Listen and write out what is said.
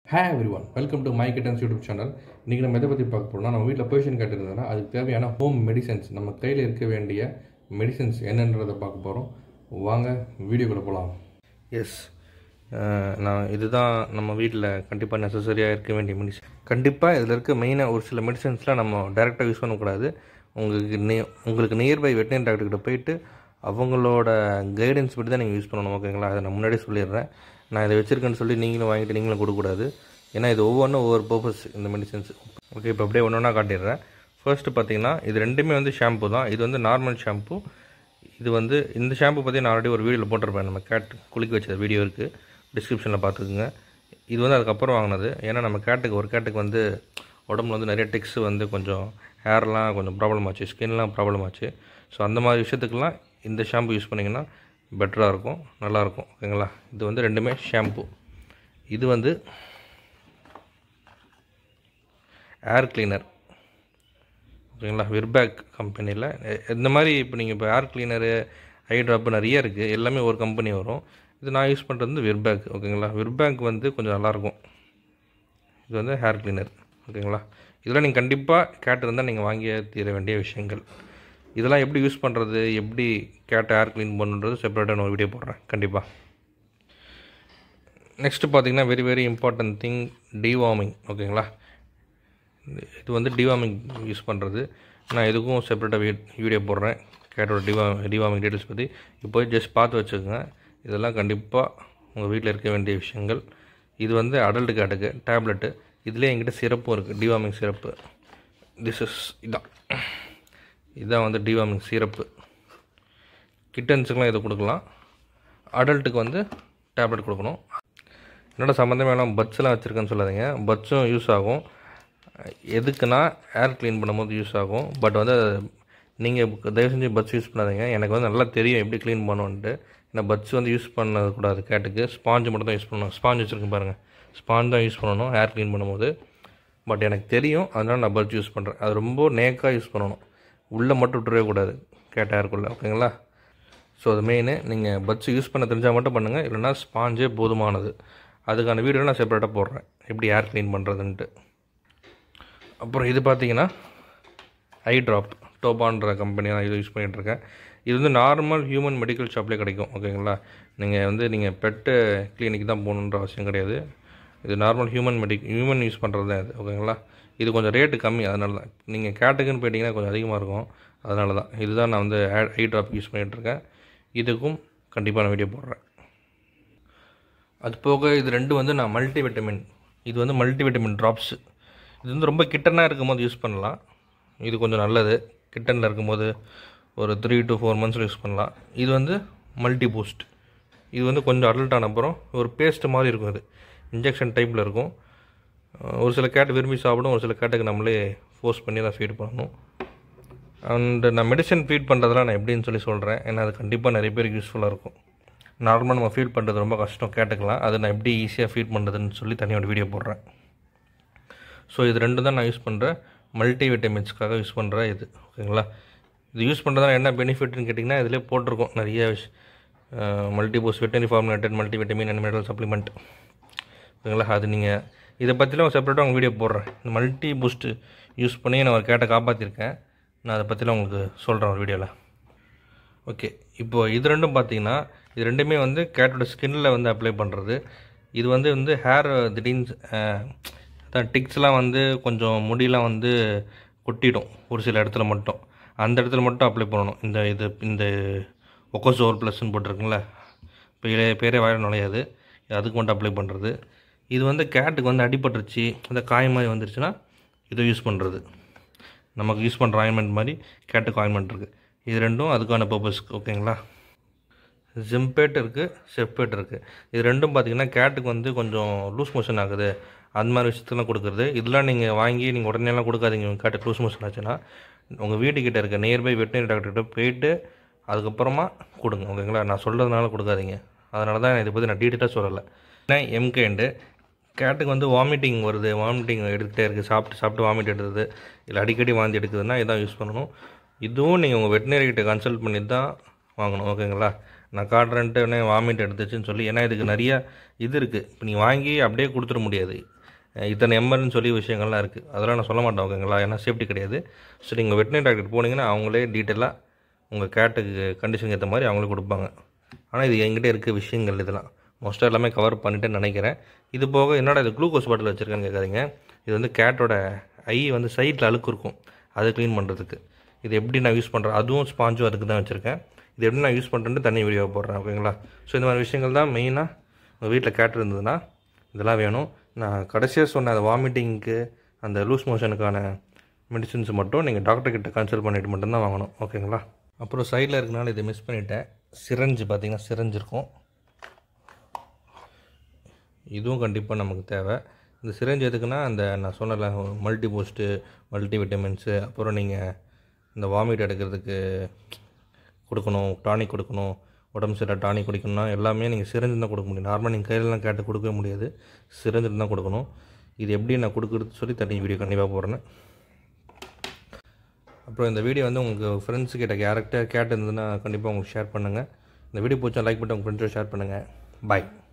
hey everyone welcome to my kittens YouTube channel இன்றைக்கி நம்ம எதை பற்றி பார்க்க போகிறோம்னா நம்ம வீட்டில் பொசிஷன் கேட்டிருந்தோம்னா அதுக்கு தேவையான ஹோம் மெடிசன்ஸ் நம்ம கையில் இருக்க வேண்டிய மெடிசன்ஸ் என்னன்றதை பார்க்க போகிறோம் வாங்க வீடியோக்குள்ளே போகலாம் எஸ் நான் இதுதான் நம்ம வீட்டில் கண்டிப்பாக நெசசரியாக இருக்க வேண்டிய மெடிசன் கண்டிப்பாக இதில் இருக்க மெயினாக ஒரு சில மெடிசன்ஸ்லாம் நம்ம டேரெக்டாக யூஸ் பண்ணக்கூடாது உங்களுக்கு நே உங்களுக்கு நியர்பை வெட்டினரி டாக்டர்கிட்ட போயிட்டு அவங்களோட கைடன்ஸ் படி தான் நீங்கள் யூஸ் பண்ணணும் ஓகேங்களா அதை நான் முன்னாடியே சொல்லிடுறேன் நான் இதை வச்சுருக்கேன்னு சொல்லி நீங்களும் வாங்கிட்டு நீங்களும் கொடுக்கக்கூடாது ஏன்னா இது ஒவ்வொன்றும் ஒவ்வொரு பர்பஸ் இந்த மெடிசன்ஸ் ஓகே இப்போ அப்படியே ஒன்று ஒன்றா காட்டிடுறேன் ஃபர்ஸ்ட்டு பார்த்தீங்கன்னா இது ரெண்டுமே வந்து ஷாம்பு தான் இது வந்து நார்மல் ஷாம்பு இது வந்து இந்த ஷாம்பு பற்றி நான் ஆல்ரெடி ஒரு வீடியோவில் போட்டிருப்பேன் நம்ம கேட் குளிக்க வச்ச வீடியோ இருக்குது டிஸ்கிரிப்ஷனில் பார்த்துக்குங்க இது வந்து அதுக்கப்புறம் வாங்கினது ஏன்னா நம்ம கேட்டுக்கு ஒரு கேட்டுக்கு வந்து உடம்புல வந்து நிறைய டிக்ஸ் வந்து கொஞ்சம் ஹேர்லாம் கொஞ்சம் ப்ராப்ளம் ஆச்சு ஸ்கின்லாம் ப்ராப்ளம் ஆச்சு ஸோ அந்த மாதிரி விஷயத்துக்கெல்லாம் இந்த ஷாம்பு யூஸ் பண்ணிங்கன்னா பெட்டராக இருக்கும் நல்லாயிருக்கும் ஓகேங்களா இது வந்து ரெண்டுமே ஷாம்பு இது வந்து ஏர் கிளீனர் ஓகேங்களா விர்பேக் கம்பெனியில் இந்த மாதிரி இப்போ நீங்கள் இப்போ ஏர் கிளீனரு ஐ ட்ராப்பு நிறைய இருக்குது எல்லாமே ஒரு கம்பெனி வரும் இது நான் யூஸ் பண்ணுறது வந்து விர்பேக் ஓகேங்களா விர்பேக் வந்து கொஞ்சம் நல்லாயிருக்கும் இது வந்து ஹேர் கிளீனர் ஓகேங்களா இதெல்லாம் நீங்கள் கண்டிப்பாக கேட் இருந்தால் நீங்கள் வாங்கி தீர வேண்டிய விஷயங்கள் இதெல்லாம் எப்படி யூஸ் பண்ணுறது எப்படி கேட் ஏர் க்ளீன் பண்ணுறது செப்பரேட்டாக நான் ஒரு வீடியோ போடுறேன் கண்டிப்பாக நெக்ஸ்ட்டு பார்த்தீங்கன்னா very very important thing deworming ஓகேங்களா இது வந்து டிவார்மிங் யூஸ் பண்ணுறது நான் இதுக்கும் செப்பரேட்டாக வீடியோ போடுறேன் கேட்டோட டிவா டிவார்மிங் டீட்டெயில்ஸ் பற்றி இப்போ ஜஸ்ட் பார்த்து வச்சுக்கோங்க இதெல்லாம் கண்டிப்பாக உங்கள் வீட்டில் இருக்க வேண்டிய விஷயங்கள் இது வந்து அடல்ட் கேட்டுக்கு டேப்லெட்டு இதுலேயே என்கிட்ட சிறப்பும் இருக்குது டிவார்மிங் சிறப்பு திஸ் இஸ் இதான் இதுதான் வந்து டிவார்மிங் சிறப்பு கிட்டன்ஸுக்கெலாம் இது கொடுக்கலாம் அடல்ட்டுக்கு வந்து டேப்லெட் கொடுக்கணும் என்னோட சம்மந்தமே எல்லாம் பட்ஸ்லாம் வச்சுருக்கேன்னு சொல்லாதீங்க பட்ஸும் யூஸ் ஆகும் எதுக்குன்னா ஏர் க்ளீன் பண்ணும்போது யூஸ் ஆகும் பட் வந்து நீங்கள் தயவு செஞ்சு பட்ஸ் யூஸ் பண்ணாதீங்க எனக்கு வந்து நல்லா தெரியும் எப்படி க்ளீன் பண்ணணுன்ட்டு ஏன்னா பட்ஸ் வந்து யூஸ் பண்ணக்கூடாது கேட்டுக்கு ஸ்பாஞ்சு மட்டும் தான் யூஸ் பண்ணணும் ஸ்பாஞ்ச் வச்சுருக்கேன் பாருங்கள் ஸ்பாஞ்ச் தான் யூஸ் பண்ணணும் ஏர் க்ளீன் பண்ணும்போது பட் எனக்கு தெரியும் அதனால் நான் பட்ஸ் யூஸ் பண்ணுறேன் அது ரொம்ப நேக்காக யூஸ் பண்ணணும் உள்ளே மட்டும் விட்டுறவே கூடாது கேட்ட ஏருக்குள்ளே ஓகேங்களா ஸோ அது மெயின் நீங்கள் பட்ஸ் யூஸ் பண்ண தெரிஞ்சால் மட்டும் பண்ணுங்கள் இல்லைனா ஸ்பாஞ்சே போதுமானது அதுக்கான வீடியோ நான் செப்பரேட்டாக போடுறேன் எப்படி ஏர் க்ளீன் பண்ணுறதுன்ட்டு அப்புறம் இது பார்த்தீங்கன்னா ஐ ட்ராப் டோபான்ற கம்பெனி நான் இது யூஸ் பண்ணிகிட்ருக்கேன் இது வந்து நார்மல் ஹியூமன் மெடிக்கல் ஷாப்லேயே கிடைக்கும் ஓகேங்களா நீங்கள் வந்து நீங்கள் பெட்டு கிளினிக் தான் போகணுன்ற அவசியம் கிடையாது இது normal human medic human use பண்ணுறது தான் இது ஓகேங்களா இது கொஞ்சம் ரேட்டு கம்மி அதனால தான் நீங்கள் கேட்டுக்குன்னு போயிட்டீங்கன்னா கொஞ்சம் அதிகமாக இருக்கும் அதனால தான் இதுதான் நான் வந்து ஐ ட்ராப் யூஸ் பண்ணிகிட்ருக்கேன் இதுக்கும் கண்டிப்பாக நான் வீடியோ போடுறேன் அது போக இது ரெண்டு வந்து நான் மல்டி விட்டமின் இது வந்து மல்டி விட்டமின் ட்ராப்ஸு இது வந்து ரொம்ப கிட்டனாக இருக்கும்போது யூஸ் பண்ணலாம் இது கொஞ்சம் நல்லது கிட்டனில் இருக்கும்போது ஒரு த்ரீ டு ஃபோர் மந்த்ஸில் யூஸ் பண்ணலாம் இது வந்து மல்டி பூஸ்ட் இது வந்து கொஞ்சம் அடல்ட் ஆன அப்புறம் ஒரு பேஸ்ட் மாதிரி இருக்கும் இது இன்ஜெக்ஷன் டைப்பில் இருக்கும் ஒரு சில கேட் விரும்பி சாப்பிடும் ஒரு சில கேட்டுக்கு நம்மளே ஃபோர்ஸ் பண்ணி தான் ஃபீட் பண்ணணும் அண்ட் நான் மெடிசன் ஃபீட் பண்ணுறதெல்லாம் நான் எப்படின்னு சொல்லி சொல்கிறேன் ஏன்னா அது கண்டிப்பாக நிறைய பேருக்கு யூஸ்ஃபுல்லாக இருக்கும் நார்மலாக நம்ம ஃபீட் பண்ணுறது ரொம்ப கஷ்டம் கேட்டுக்கலாம் அது நான் எப்படி ஈஸியாக ஃபீட் பண்ணுறதுன்னு சொல்லி தனியோட வீடியோ போடுறேன் ஸோ இது ரெண்டு தான் நான் யூஸ் பண்ணுறேன் மல்டி விட்டமின்ஸ்க்காக யூஸ் பண்ணுற இது ஓகேங்களா இது யூஸ் பண்ணுறதுனால என்ன பெனிஃபிட்னு கேட்டிங்கன்னா இதிலே போட்டிருக்கோம் நிறைய multi purpose veterinary formulated multi vitamin and mineral supplement ஓகேங்களா அது நீங்கள் இதை பற்றிலாம் செப்பரேட்டாக உங்கள் வீடியோ போடுறேன் இந்த மல்டி பூஸ்ட்டு யூஸ் பண்ணி நான் ஒரு கேட்டை காப்பாற்றிருக்கேன் நான் அதை பற்றிலாம் உங்களுக்கு சொல்கிறேன் ஒரு வீடியோவில் ஓகே இப்போது இது ரெண்டும் பார்த்தீங்கன்னா இது ரெண்டுமே வந்து கேட்டோட ஸ்கின்னில் வந்து அப்ளை பண்ணுறது இது வந்து வந்து ஹேர் திடீர்னு தான் டிக்ஸ்லாம் வந்து கொஞ்சம் முடியெலாம் வந்து கொட்டிடும் ஒரு சில இடத்துல மட்டும் அந்த இடத்துல மட்டும் அப்ளை பண்ணணும் இந்த இது இந்த ஒக்கோசோர் ப்ளஸ்ன்னு போட்டிருக்குங்களே இப்போ பேரே வாயில நுழையாது அதுக்கு மட்டும் அப்ளை பண்ணுறது இது வந்து கேட்டுக்கு வந்து அடிபட்டுருச்சு அந்த காய் மாதிரி வந்துருச்சுன்னா இதை யூஸ் பண்ணுறது நமக்கு யூஸ் பண்ணுற ஆயின்மெண்ட் மாதிரி கேட்டுக்கு ஆயின்மெண்ட் இருக்குது இது ரெண்டும் அதுக்கான பர்பஸ்க்கு ஓகேங்களா ஜிம்பேட் இருக்குது செப்பேட் இருக்குது இது ரெண்டும் பார்த்திங்கன்னா கேட்டுக்கு வந்து கொஞ்சம் லூஸ் மோஷன் ஆகுது அந்த மாதிரி விஷயத்தெல்லாம் கொடுக்குறது இதெல்லாம் நீங்கள் வாங்கி நீங்கள் உடனேலாம் கொடுக்காதீங்க உங்கள் கேட்டுக்கு லூஸ் மோஷன் ஆச்சுன்னா உங்கள் வீட்டுக்கிட்ட இருக்க நியர்பை வெட்டினரி டாக்டர்கிட்ட போயிட்டு அதுக்கப்புறமா கொடுங்க ஓகேங்களா நான் சொல்கிறதுனால கொடுக்காதீங்க அதனால தான் இதை பற்றி நான் டீட்டெயிலாக சொல்லலை ஏன்னா எம்கேண்டு கேட்டுக்கு வந்து வாமிட்டிங் வருது வாமிட்டிங் எடுத்துகிட்டே இருக்குது சாப்பிட்டு சாப்பிட்டு வாமிட் எடுத்தது இல்லை அடிக்கடி வாந்தி எடுக்குதுன்னா இதான் யூஸ் பண்ணணும் இதுவும் நீங்கள் உங்கள் வெட்டினரிக்கிட்ட கன்சல்ட் பண்ணி தான் வாங்கணும் ஓகேங்களா நான் காட்டுறேன்ட்டு உடனே வாமிட் எடுத்துச்சுன்னு சொல்லி ஏன்னா இதுக்கு நிறைய இது இருக்குது இப்போ நீங்கள் வாங்கி அப்படியே கொடுத்துட முடியாது இத்தனை எம்எல்னு சொல்லி விஷயங்கள்லாம் இருக்குது அதெல்லாம் நான் சொல்ல மாட்டேன் ஓகேங்களா ஏன்னா சேஃப்டி கிடையாது ஸோ நீங்கள் வெட்டினரி டாக்டர் போனீங்கன்னா அவங்களே டீட்டெயிலாக உங்கள் கேட்டுக்கு கண்டிஷனுக்கு ஏற்ற மாதிரி அவங்களே கொடுப்பாங்க ஆனால் இது என்கிட்ட இருக்க விஷயங்கள் இதெல்லாம் மோஸ்ட்டாக எல்லாமே கவர் பண்ணிட்டேன்னு நினைக்கிறேன் இது போக என்னடா இது குளுக்கோஸ் பாட்டில் வச்சுருக்கேன்னு கேட்காதீங்க இது வந்து கேட்டோட ஐ வந்து சைடில் அழுக்கு இருக்கும் அதை க்ளீன் பண்ணுறதுக்கு இது எப்படி நான் யூஸ் பண்ணுறேன் அதுவும் ஸ்பாஞ்சும் அதுக்கு தான் வச்சுருக்கேன் இது எப்படி நான் யூஸ் பண்ணுறேன்னு தனி வீடியோ போடுறேன் ஓகேங்களா ஸோ இந்த மாதிரி விஷயங்கள் தான் மெயினாக உங்கள் வீட்டில் கேட் இருந்ததுன்னா இதெல்லாம் வேணும் நான் கடைசியாக சொன்ன அந்த வாமிட்டிங்க்கு அந்த லூஸ் மோஷனுக்கான மெடிசின்ஸ் மட்டும் நீங்கள் டாக்டர் கிட்ட கன்சல்ட் பண்ணிட்டு மட்டும்தான் வாங்கணும் ஓகேங்களா அப்புறம் சைடில் இருக்கனால இதை மிஸ் பண்ணிட்டேன் சிரஞ்சு பார்த்தீங்கன்னா சிரஞ்சு இருக்கும் இதுவும் கண்டிப்பாக நமக்கு தேவை இந்த சிரஞ்சு எதுக்குன்னா அந்த நான் சொன்னல மல்டி பூஸ்ட்டு மல்டி விட்டமின்ஸு அப்புறம் நீங்கள் இந்த வாமிட் எடுக்கிறதுக்கு கொடுக்கணும் டானிக் கொடுக்கணும் உடம்பு சரியாக டானிக் குடிக்கணும்னா எல்லாமே நீங்கள் சிரஞ்சு தான் கொடுக்க முடியும் நார்மலாக நீங்கள் கையிலலாம் கேட்டு கொடுக்கவே முடியாது சிரஞ்சு தான் கொடுக்கணும் இது எப்படி நான் கொடுக்குறது சொல்லி தனி வீடியோ கண்டிப்பாக போடுறேன் அப்புறம் இந்த வீடியோ வந்து உங்கள் ஃப்ரெண்ட்ஸ் கிட்ட கேரக்டர் கேட்டு இருந்ததுன்னா கண்டிப்பாக உங்களுக்கு ஷேர் பண்ணுங்கள் இந்த வீடியோ பிடிச்சா லைக் பண்ணிட்டு உங்கள் ஃப்ரெண்ட்ஸோட ஷேர் பண்ணுங்கள் பாய்